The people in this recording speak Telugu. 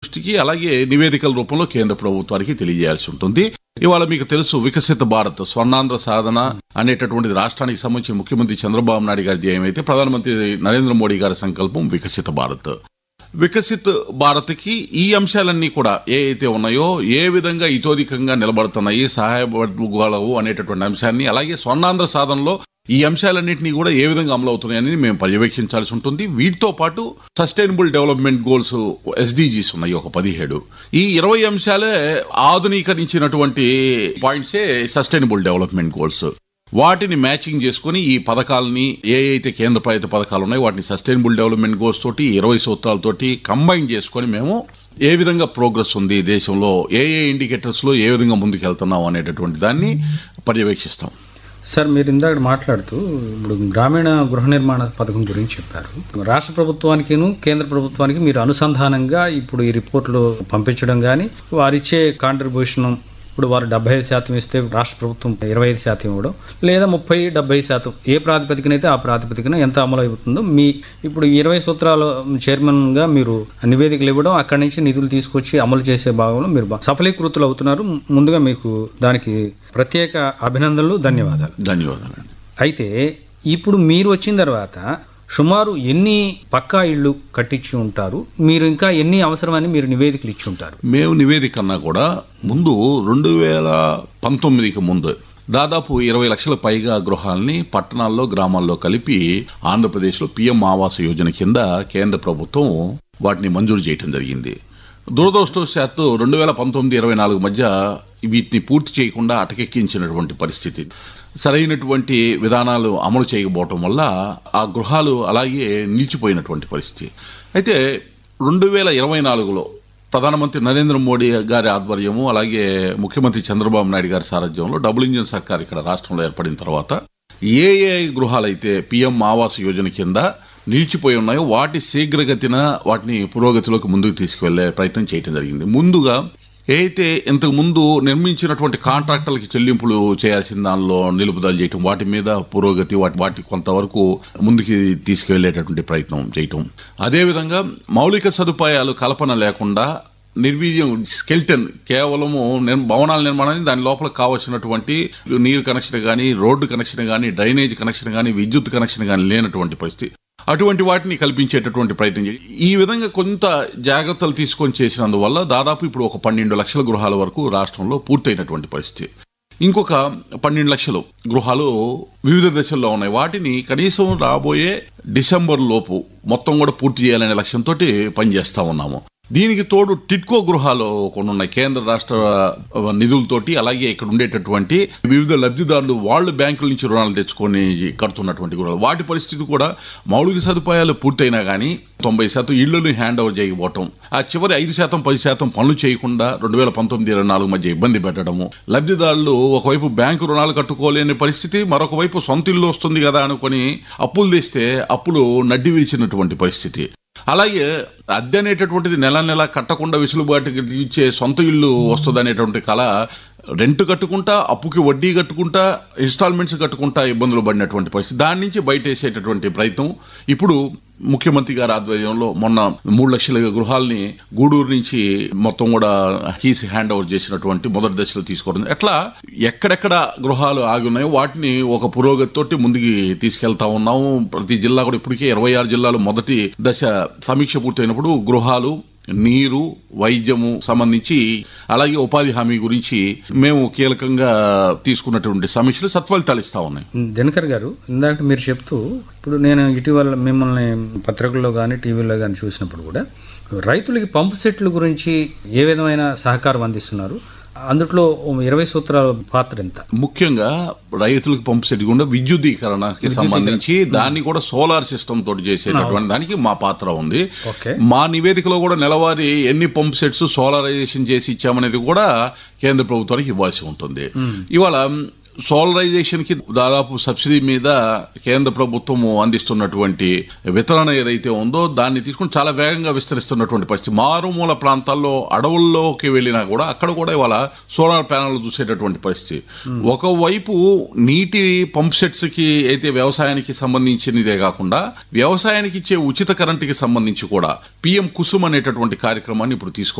దృష్టికి అలాగే నివేదికల రూపంలో కేంద్ర ప్రభుత్వానికి తెలియజేయాల్సి ఉంటుంది ఇవాళ మీకు తెలుసు వికసిత భారత్ స్వర్ణాంధ్ర సాధన అనేటటువంటిది రాష్ట్రానికి సంబంధించి ముఖ్యమంత్రి చంద్రబాబు నాయుడు గారి ధ్యేయం అయితే ప్రధానమంత్రి నరేంద్ర మోడీ గారి సంకల్పం వికసిత భారత్ వికసిత్ భారత్కి ఈ అంశాలన్నీ కూడా ఏ అయితే ఉన్నాయో ఏ విధంగా ఇతోధికంగా నిలబడుతున్నాయి సహాయపడగలవు అనేటటువంటి అంశాన్ని అలాగే స్వర్ణాంధ్ర సాధనలో ఈ అంశాలన్నింటినీ కూడా ఏ విధంగా అమలు అవుతున్నాయని మేము పర్యవేక్షించాల్సి ఉంటుంది వీటితో పాటు సస్టైనబుల్ డెవలప్మెంట్ గోల్స్ ఎస్డిజీస్ ఉన్నాయి ఒక పదిహేడు ఈ ఇరవై అంశాలే ఆధునీకరించినటువంటి పాయింట్సే సస్టైనబుల్ డెవలప్మెంట్ గోల్స్ వాటిని మ్యాచింగ్ చేసుకుని ఈ పథకాలని ఏ అయితే కేంద్ర ప్రభుత్వ పథకాలు ఉన్నాయో వాటిని సస్టైనబుల్ డెవలప్మెంట్ గోల్స్ తోటి ఇరవై సూత్రాలతోటి కంబైన్ చేసుకొని మేము ఏ విధంగా ప్రోగ్రెస్ ఉంది దేశంలో ఏ ఏ ఇండికేటర్స్ లో ఏ విధంగా ముందుకు వెళ్తున్నాం అనేటటువంటి దాన్ని పర్యవేక్షిస్తాం సార్ మీరు ఇందాక మాట్లాడుతూ ఇప్పుడు గ్రామీణ గృహ నిర్మాణ పథకం గురించి చెప్పారు రాష్ట్ర ప్రభుత్వానికిను కేంద్ర ప్రభుత్వానికి మీరు అనుసంధానంగా ఇప్పుడు ఈ రిపోర్ట్లు పంపించడం కానీ వారిచ్చే కాంట్రిబ్యూషన్ ఇప్పుడు వారు డెబ్బై ఐదు శాతం ఇస్తే రాష్ట్ర ప్రభుత్వం ఇరవై ఐదు శాతం ఇవ్వడం లేదా ముప్పై డెబ్బై శాతం ఏ ప్రాతిపదికనైతే ఆ ప్రాతిపదికన ఎంత అమలు అవుతుందో మీ ఇప్పుడు ఇరవై సూత్రాల చైర్మన్గా మీరు నివేదికలు ఇవ్వడం అక్కడి నుంచి నిధులు తీసుకొచ్చి అమలు చేసే భాగంలో మీరు బా- సఫలీకృతులు అవుతున్నారు ముందుగా మీకు దానికి ప్రత్యేక అభినందనలు ధన్యవాదాలు ధన్యవాదాలండి అయితే ఇప్పుడు మీరు వచ్చిన తర్వాత సుమారు ఎన్ని పక్కా ఇళ్ళు కట్టించి ఉంటారు మీరు ఇంకా ఎన్ని అవసరమని మీరు నివేదికలు ఇచ్చి ఉంటారు మేము నివేదిక కన్నా కూడా ముందు రెండు వేల పంతొమ్మిదికి ముందు దాదాపు ఇరవై లక్షల పైగా గృహాలని పట్టణాల్లో గ్రామాల్లో కలిపి ఆంధ్రప్రదేశ్లో పిఎం ఆవాస యోజన కింద కేంద్ర ప్రభుత్వం వాటిని మంజూరు చేయటం జరిగింది దురదృష్టవశాత్తు రెండు వేల పంతొమ్మిది ఇరవై నాలుగు మధ్య వీటిని పూర్తి చేయకుండా అటకెక్కించినటువంటి పరిస్థితి సరైనటువంటి విధానాలు అమలు చేయకపోవటం వల్ల ఆ గృహాలు అలాగే నిలిచిపోయినటువంటి పరిస్థితి అయితే రెండు వేల ఇరవై నాలుగులో ప్రధానమంత్రి నరేంద్ర మోడీ గారి ఆధ్వర్యము అలాగే ముఖ్యమంత్రి చంద్రబాబు నాయుడు గారి సారథ్యంలో డబుల్ ఇంజిన్ సర్కార్ ఇక్కడ రాష్ట్రంలో ఏర్పడిన తర్వాత ఏ ఏ గృహాలైతే పిఎం ఆవాస్ యోజన కింద నిలిచిపోయి ఉన్నాయో వాటి శీఘ్రగతిన వాటిని పురోగతిలోకి ముందుకు తీసుకువెళ్లే ప్రయత్నం చేయడం జరిగింది ముందుగా అయితే ఇంతకు ముందు నిర్మించినటువంటి కాంట్రాక్టర్లకి చెల్లింపులు చేయాల్సిన దానిలో నిలుపుదల చేయటం వాటి మీద పురోగతి వాటి వాటి కొంతవరకు ముందుకి తీసుకువెళ్లేటటువంటి ప్రయత్నం చేయటం అదేవిధంగా మౌలిక సదుపాయాలు కల్పన లేకుండా నిర్వీర్యం స్కెల్టన్ కేవలము నిర్- భవనాల నిర్మాణానికి దాని లోపల కావాల్సినటువంటి నీరు కనెక్షన్ కానీ రోడ్డు కనెక్షన్ కానీ డ్రైనేజ్ కనెక్షన్ కానీ విద్యుత్ కనెక్షన్ కానీ లేనటువంటి పరిస్థితి అటువంటి వాటిని కల్పించేటటువంటి ప్రయత్నం చేయాలి ఈ విధంగా కొంత జాగ్రత్తలు తీసుకొని చేసినందువల్ల దాదాపు ఇప్పుడు ఒక పన్నెండు లక్షల గృహాల వరకు రాష్ట్రంలో పూర్తయినటువంటి పరిస్థితి ఇంకొక పన్నెండు లక్షలు గృహాలు వివిధ దశల్లో ఉన్నాయి వాటిని కనీసం రాబోయే డిసెంబర్ లోపు మొత్తం కూడా పూర్తి చేయాలనే లక్ష్యంతో పనిచేస్తా ఉన్నాము దీనికి తోడు టిట్కో గృహాలు కొన్ని ఉన్నాయి కేంద్ర రాష్ట్ర నిధులతోటి అలాగే ఇక్కడ ఉండేటటువంటి వివిధ లబ్ధిదారులు వాళ్ళు బ్యాంకుల నుంచి రుణాలు తెచ్చుకొని కడుతున్నటువంటి గృహాలు వాటి పరిస్థితి కూడా మౌలిక సదుపాయాలు పూర్తయినా కానీ తొంభై శాతం ఇళ్లను హ్యాండ్ ఓవర్ చేయకపోవటం ఆ చివరి ఐదు శాతం పది శాతం పనులు చేయకుండా రెండు వేల పంతొమ్మిది ఇరవై నాలుగు మధ్య ఇబ్బంది పెట్టడము లబ్ధిదారులు ఒకవైపు బ్యాంకు రుణాలు కట్టుకోలేని పరిస్థితి మరొక వైపు సొంత ఇల్లు వస్తుంది కదా అనుకొని అప్పులు తెస్తే అప్పులు నడ్డి విరిచినటువంటి పరిస్థితి అలాగే అద్దె అనేటటువంటిది నెల నెల కట్టకుండా విసులుబాటుకి ఇచ్చే సొంత ఇల్లు వస్తుంది అనేటువంటి కళ రెంట్ కట్టుకుంటా అప్పుకి వడ్డీ కట్టుకుంటా ఇన్స్టాల్మెంట్స్ కట్టుకుంటా ఇబ్బందులు పడినటువంటి పరిస్థితి దాని నుంచి బయటేసేటటువంటి ప్రయత్నం ఇప్పుడు ముఖ్యమంత్రి గారి ఆధ్వర్యంలో మొన్న మూడు లక్షల గృహాలని గూడూరు నుంచి మొత్తం కూడా కీస్ హ్యాండ్ ఓవర్ చేసినటువంటి మొదటి దశలో తీసుకోవడం ఎట్లా ఎక్కడెక్కడ గృహాలు ఆగి ఉన్నాయో వాటిని ఒక పురోగతితోటి ముందుకి తీసుకెళ్తా ఉన్నాము ప్రతి జిల్లా కూడా ఇప్పటికే ఇరవై ఆరు జిల్లాలు మొదటి దశ సమీక్ష పూర్తయినప్పుడు గృహాలు నీరు వైద్యము సంబంధించి అలాగే ఉపాధి హామీ గురించి మేము కీలకంగా తీసుకున్నటువంటి సమీక్షలు సత్ఫలితాలు ఇస్తా ఉన్నాయి దినకర్ గారు ఇందాక మీరు చెప్తూ ఇప్పుడు నేను ఇటీవల మిమ్మల్ని పత్రికల్లో కానీ టీవీలో కానీ చూసినప్పుడు కూడా రైతులకి పంపు సెట్ల గురించి ఏ విధమైన సహకారం అందిస్తున్నారు అందుట్లో ఇరవై సూత్రాల పాత్ర ఎంత ముఖ్యంగా రైతులకు పంపు సెట్ గుండా విద్యుదీకరణకి సంబంధించి దాన్ని కూడా సోలార్ సిస్టమ్ తోటి చేసేటటువంటి దానికి మా పాత్ర ఉంది ఓకే మా నివేదికలో కూడా నెలవారీ ఎన్ని పంప్ సెట్స్ సోలారైజేషన్ చేసి ఇచ్చామనేది కూడా కేంద్ర ప్రభుత్వానికి ఇవ్వాల్సి ఉంటుంది ఇవాళ సోలరైజేషన్ కి దాదాపు సబ్సిడీ మీద కేంద్ర ప్రభుత్వం అందిస్తున్నటువంటి వితరణ ఏదైతే ఉందో దాన్ని తీసుకుని చాలా వేగంగా విస్తరిస్తున్నటువంటి పరిస్థితి మారుమూల ప్రాంతాల్లో అడవుల్లోకి వెళ్ళినా కూడా అక్కడ కూడా ఇవాళ సోలార్ ప్యానల్ చూసేటటువంటి పరిస్థితి ఒకవైపు నీటి పంప్ సెట్స్ కి అయితే వ్యవసాయానికి సంబంధించినదే కాకుండా వ్యవసాయానికి ఇచ్చే ఉచిత కరెంటుకి సంబంధించి కూడా పిఎం కుసుమ్ అనేటటువంటి కార్యక్రమాన్ని ఇప్పుడు తీసుకో